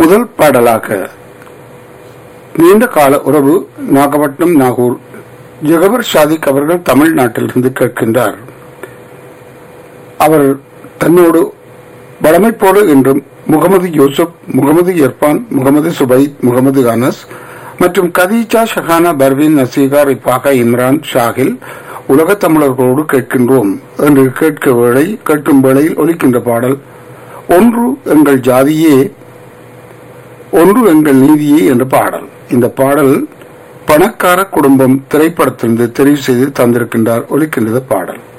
முதல் பாடலாக நீண்ட கால உறவு நாகப்பட்டினம் நாகூர் ஜெகபர் ஷாதிக் அவர்கள் தமிழ்நாட்டிலிருந்து கேட்கின்றார் அவர் தன்னோடு வளமை போல என்றும் முகமது யூசுப் முகமது இர்பான் முகமது சுபைத் முகமது அனஸ் மற்றும் கதீஜா ஷஹானா பர்வீன் நசீகா ரிபாகா இம்ரான் ஷாகில் உலகத் தமிழர்களோடு கேட்கின்றோம் என்று கேட்க வேளை கேட்கும் வேளையில் ஒலிக்கின்ற பாடல் ஒன்று எங்கள் ஜாதியே ஒன்று எங்கள் நீதியே என்ற பாடல் இந்த பாடல் பணக்கார குடும்பம் திரைப்படத்திலிருந்து தெரிவு செய்து தந்திருக்கின்றார் ஒலிக்கின்றது பாடல்